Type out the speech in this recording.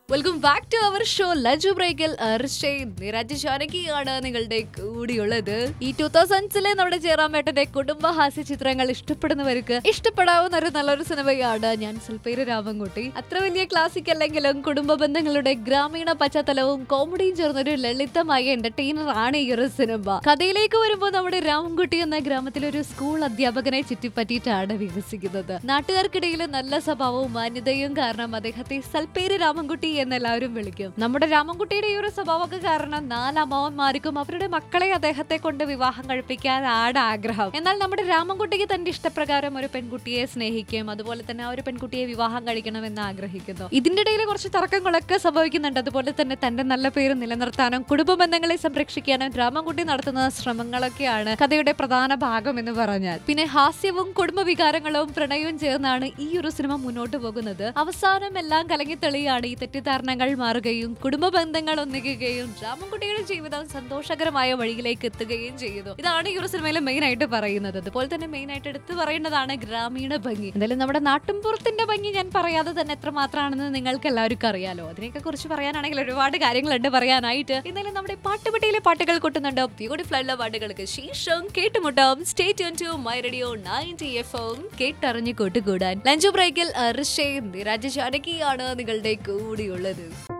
welcome back to our show lunch ബ്രേക്കിൽ നിരാജ് ജാനകിയാണ് നിങ്ങളുടെ കൂടിയുള്ളത് ഈ ടൂ തൗസൻഡ്സിലെ നമ്മുടെ ജയറാമേട്ടന്റെ കുടുംബ ഹാസ്യ ചിത്രങ്ങൾ ഇഷ്ടപ്പെടുന്നവർക്ക് ഇഷ്ടപ്പെടാവുന്ന ഒരു നല്ലൊരു സിനിമയാണ് ഞാൻ സുൽപ്പേര് രാമൻകുട്ടി അത്ര വലിയ ക്ലാസിക് അല്ലെങ്കിലും കുടുംബ ബന്ധങ്ങളുടെ ഗ്രാമീണ പശ്ചാത്തലവും കോമഡിയും ചേർന്ന ഒരു ലളിതമായ എന്റർടൈനർ ആണ് ഈ ഒരു സിനിമ കഥയിലേക്ക് വരുമ്പോൾ നമ്മുടെ രാമൻകുട്ടി എന്ന ഗ്രാമത്തിലെ ഒരു സ്കൂൾ അധ്യാപകനെ ചുറ്റിപ്പറ്റിയിട്ടാണ് വികസിക്കുന്നത് നാട്ടുകാർക്കിടയിൽ നല്ല സ്വഭാവവും മാന്യതയും കാരണം അദ്ദേഹത്തെ സൽപ്പേര് രാമൻകുട്ടി എന്ന് എല്ലാവരും വിളിക്കും നമ്മുടെ രാമൻകുട്ടിയുടെ ഈ ഒരു സ്വഭാവമൊക്കെ കാരണം നാല് അമ്മാവന്മാർക്കും അവരുടെ മക്കളെ അദ്ദേഹത്തെ കൊണ്ട് വിവാഹം കഴിപ്പിക്കാൻ ആണ് ആഗ്രഹം എന്നാൽ നമ്മുടെ രാമൻകുട്ടിക്ക് തന്റെ ഇഷ്ടപ്രകാരം ഒരു പെൺകുട്ടിയെ സ്നേഹിക്കും അതുപോലെ തന്നെ ആ ഒരു പെൺകുട്ടിയെ വിവാഹം കഴിക്കണമെന്ന് ആഗ്രഹിക്കുന്നു ഇതിന്റെ ഇടയിൽ കുറച്ച് തർക്കങ്ങളൊക്കെ സംഭവിക്കുന്നുണ്ട് അതുപോലെ തന്നെ തന്റെ നല്ല പേര് നിലനിർത്താനും കുടുംബ ബന്ധങ്ങളെ സംരക്ഷിക്കാനും രാമൻകുട്ടി നടത്തുന്ന ശ്രമങ്ങളൊക്കെയാണ് കഥയുടെ പ്രധാന ഭാഗം എന്ന് പറഞ്ഞാൽ പിന്നെ ഹാസ്യവും കുടുംബ വികാരങ്ങളും പ്രണയവും ചേർന്നാണ് ഈ ഒരു സിനിമ മുന്നോട്ട് പോകുന്നത് അവസാനം എല്ലാം കലങ്ങി തെളിയാണ് ഈ തെറ്റിദ്ധാരണകൾ മാറുകയും കുടുംബ ബന്ധങ്ങൾ ഒന്നിക്കുകയും രാമൻകുട്ടിയുടെ ജീവിതം സന്തോഷകരമായ വഴിയിലേക്ക് എത്തുകയും ചെയ്യുന്നു ഇതാണ് ഈ ഒരു സിനിമയിൽ മെയിൻ ആയിട്ട് പറയുന്നത് അതുപോലെ തന്നെ മെയിൻ ആയിട്ട് എടുത്തു പറയേണ്ടതാണ് ഗ്രാമീണ ഭംഗി എന്തായാലും നമ്മുടെ നാട്ടിൻപുറത്തിന്റെ ഭംഗി ഞാൻ പറയാതെ തന്നെ എത്രമാത്രമാണെന്ന് നിങ്ങൾക്ക് എല്ലാവർക്കും അറിയാലോ അതിനെയൊക്കെ കുറിച്ച് പറയാനാണെങ്കിൽ ഒരുപാട് കാര്യങ്ങളുണ്ട് പറയാനായിട്ട് എന്നാലും നമ്മുടെ പാട്ടുപെട്ടിയിലെ പാട്ടുകൾ കൊട്ടുന്നുണ്ട് ബ്യൂട്ടിഫുൾ ആയിട്ടുള്ള പാട്ടുകൾക്ക് ശേഷം കേട്ടുമുട്ടാം stay tune to my radio ninety F M കേട്ടറിഞ്ഞു കൂട്ടുകൂടാൻ ലഞ്ച് ബ്രേക്കിൽ ഋഷേ നിരാജ് ജാനകിയാണ് നിങ്ങളുടെ കൂടിയുള്ളത്